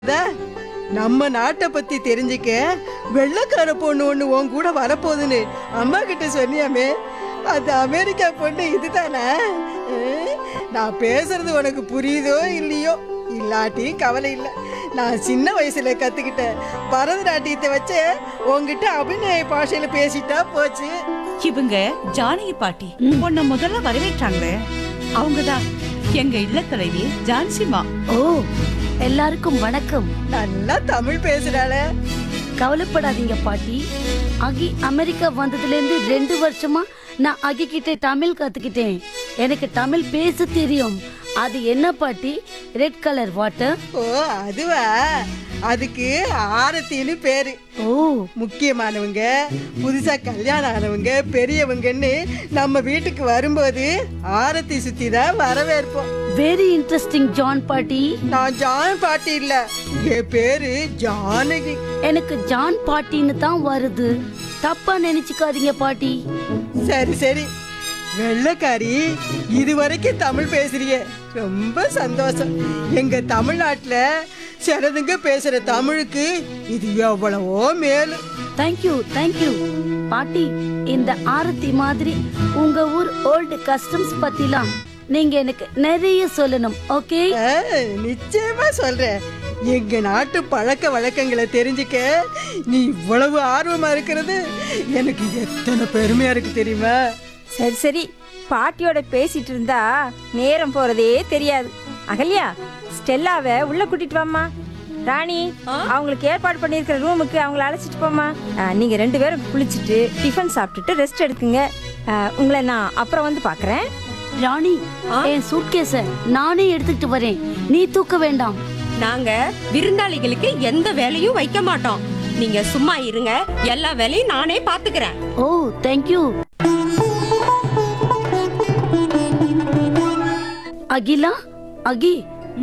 அத, நம்ம நாட்டை பத்தி தெரிஞ்சுக்க வெள்ளக்கார பொண்ணு ஒண்ணு உன் கூட வரப்போகுதுன்னு அம்மா கிட்ட சொன்னியாமே அந்த அமெரிக்கா பொண்ணு இதுதானே அஹ், நான் பேசுறது உனக்கு புரியுதோ இல்லையோ இல்லாட்டி கவலை இல்லை நான் சின்ன வயசுல கத்துக்கிட்ட பரதநாட்டியத்தை வச்சு உன்கிட்ட அபிநய பாஷையில பேசிட்டா போச்சு இவங்க ஜானகி பாட்டி உன்னை முதல்ல வரவேற்றாங்களே அவங்கதான் எங்க இல்லத்தலைவி ஜான்சிமா ஓ எல்லாருக்கும் வணக்கம் நல்லா தமிழ் பேசுறாளே கவலைப்படாதீங்க பாட்டி அகி அமெரிக்கா வந்ததுலேருந்து ரெண்டு வருஷமா நான் அகி கிட்ட தமிழ் கத்துக்கிட்டேன் எனக்கு தமிழ் பேச தெரியும் அது என்ன பாட்டி ரெட் கலர் வாட்டர் ஓ அதுவா அதுக்கு ஆரத்தின்னு பேரு ஓ முக்கியமானவங்க புதுசா கல்யாணம் ஆனவங்க பெரியவங்கன்னு நம்ம வீட்டுக்கு வரும்போது ஆரத்தி சுத்தி தான் வரவேற்போம் வெரி இன்ட்ரெஸ்டிங் ஜான் பாட்டி நான் ஜான் பாட்டி இல்ல என் பேரு ஜானகி எனக்கு ஜான் பாட்டின்னு தான் வருது தப்பா நினைச்சுக்காதீங்க பாட்டி சரி சரி வெள்ளைக்காரி இது வரைக்கும் தமிழ் பேசுறிய ரொம்ப சந்தோஷம் எங்க தமிழ்நாட்டுல சிலதுங்க பேசுற தமிழுக்கு இது எவ்வளவோ மேலு தேங்க்யூ தேங்க்யூ பாட்டி இந்த ஆரத்தி மாதிரி உங்க ஊர் ஓல்டு கஸ்டம்ஸ் பத்திலாம் நீங்க எனக்கு நிறைய சொல்லணும் ஓகே ஆ, நிச்சயமா சொல்றேன் எங்க நாட்டு பழக்க வழக்கங்களை தெரிஞ்சுக்க நீ இவ்வளவு ஆர்வமா இருக்கிறது எனக்கு எத்தனை பெருமையா இருக்கு தெரியுமா சரி சரி பாட்டியோட பேசிட்டு இருந்தா நேரம் போறதே தெரியாது அகல்யா ஸ்டெல்லாவை உள்ள கூட்டிட்டு வாம்மா ராணி அவங்களுக்கு ஏற்பாடு பண்ணியிருக்கிற ரூமுக்கு அவங்கள அழைச்சிட்டு போம்மா ஆ, நீங்க ரெண்டு பேரும் குளிச்சுட்டு டிஃபன் சாப்பிட்டுட்டு ரெஸ்ட் எடுக்குங்க ஆ, உங்களை நான் அப்புறம் வந்து பார்க்கறேன் ராணி என் சூட்கேஸ நானே எடுத்துக்கிட்டு வரேன் நீ தூக்க வேண்டாம் நாங்க விருந்தாளிகளுக்கு எந்த வேலையும் வைக்க மாட்டோம் நீங்க சும்மா இருங்க எல்லா வேலையும் நானே பாத்துக்கிறேன் ஓ தேங்க்யூ அகிலா அகி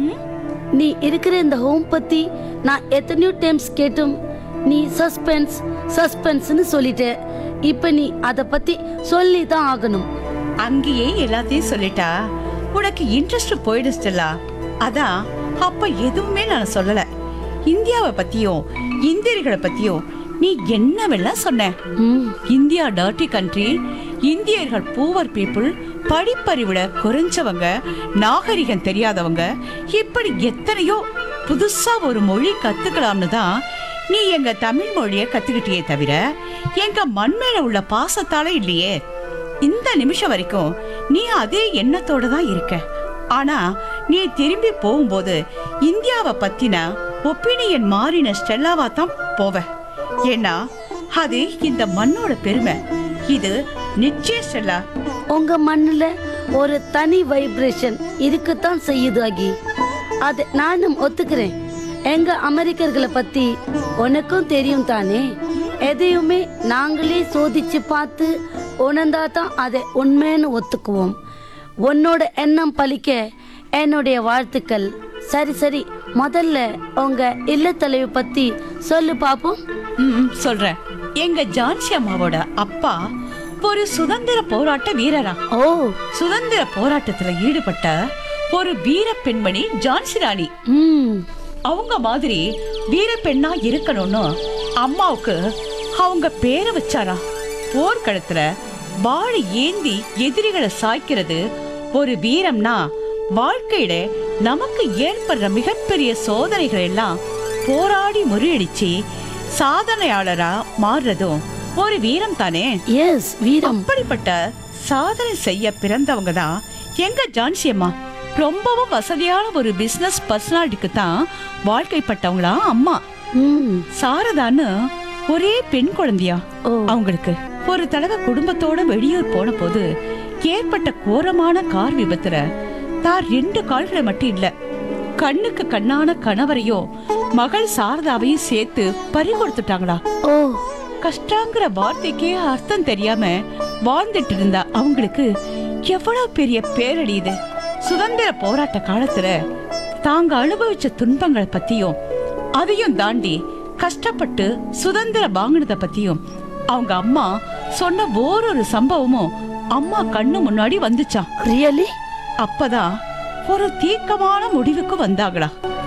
நீ இருக்கிற இந்த ஹோம் பத்தி நான் எத்தனையோ டைம்ஸ் கேட்டும் நீ சஸ்பென்ஸ் சஸ்பென்ஸ்னு சொல்லிட்ட இப்ப நீ அத பத்தி சொல்லி தான் ஆகணும் அங்கேயே எல்லாத்தையும் சொல்லிட்டா உனக்கு இன்ட்ரெஸ்ட் போயிடுச்சுல அதான் அப்ப எதுவுமே நான் சொல்லல இந்தியாவை பத்தியும் இந்தியர்களை பத்தியும் நீ என்னவெல்லாம் சொன்ன ம் இந்தியா டர்ட்டி கண்ட்ரி இந்தியர்கள் பூவர் பீப்புள் படிப்பறிவுல குறைஞ்சவங்க நாகரிகம் தெரியாதவங்க இப்படி எத்தனையோ புதுசா ஒரு மொழி கத்துக்கலாம்னு தான் நீ எங்க தமிழ் மொழிய கத்துக்கிட்டியே தவிர எங்க மண் மேல உள்ள பாசத்தால இல்லையே இந்த நிமிஷம் வரைக்கும் நீ அதே எண்ணத்தோட தான் இருக்க ஆனா நீ திரும்பி போகும்போது இந்தியாவை பத்தின ஒப்பீனியன் மாறின ஸ்டெல்லாவா தான் போவ ஏன்னா அது இந்த மண்ணோட பெருமை இது நிச்சயம் ஸ்டெல்லா உங்க மண்ணுல ஒரு தனி வைப்ரேஷன் இருக்குத்தான் செய்யுது அகி அது நானும் ஒத்துக்கிறேன் எங்க அமெரிக்கர்களை பத்தி உனக்கும் தெரியும் தானே எதையுமே நாங்களே சோதிச்சு பார்த்து உணர்ந்தா தான் அதை உண்மைன்னு ஒத்துக்குவோம் உன்னோட எண்ணம் பலிக்க என்னுடைய வாழ்த்துக்கள் சரி சரி முதல்ல உங்க இல்லத்தலைவி பத்தி சொல்லு பாப்போம் ம் சொல்றேன் எங்க ஜான்சி அம்மாவோட அப்பா ஒரு சுதந்திர போராட்ட வீரரா ஓ சுதந்திர போராட்டத்துல ஈடுபட்ட ஒரு வீர பெண்மணி ஜான்சி ராணி ம் அவங்க மாதிரி வீர பெண்ணா இருக்கணும்னு அம்மாவுக்கு அவங்க பேரை வச்சாரா போர்க்களத்துல வாழை ஏந்தி எதிரிகளை சாய்க்கிறது ஒரு வீரம்னா வாழ்க்கையில நமக்கு ஏற்படுற மிகப்பெரிய சோதனைகள் எல்லாம் போராடி முறியடிச்சு சாதனையாளரா மாறுறதும் ஒரு வீரம் தானே எஸ் வீரம் அப்படிப்பட்ட சாதனை செய்ய பிறந்தவங்க தான் எங்க ஜான்சி அம்மா ரொம்பவும் வசதியான ஒரு பிசினஸ் பர்சனாலிட்டிக்கு தான் வாழ்க்கைப்பட்டவங்களா அம்மா ம் சாரதான்னு ஒரே பெண் குழந்தையா ஓ அவங்களுக்கு ஒரு தடவை குடும்பத்தோட வெளியூர் போன போது ஏற்பட்ட கோரமான கார் விபத்துல தான் ரெண்டு கால்களை மட்டும் இல்ல கண்ணுக்கு கண்ணான கணவரையும் மகள் சாரதாவையும் சேர்த்து பறி கொடுத்துட்டாங்களா ஓ கஷ்டங்கிற வார்த்தைக்கே அர்த்தம் தெரியாம வாழ்ந்துட்டு இருந்த அவங்களுக்கு எவ்வளவு பெரிய பேரடி இது சுதந்திர போராட்ட காலத்துல தாங்க அனுபவிச்ச துன்பங்களை பத்தியும் அதையும் தாண்டி கஷ்டப்பட்டு சுதந்திரம் வாங்கினத பத்தியும் அவங்க அம்மா சொன்ன ஓரொரு சம்பவமும் அம்மா கண்ணு முன்னாடி வந்துச்சாம் ரியலி அப்பதான் ஒரு தீர்க்கமான முடிவுக்கு வந்தாங்களா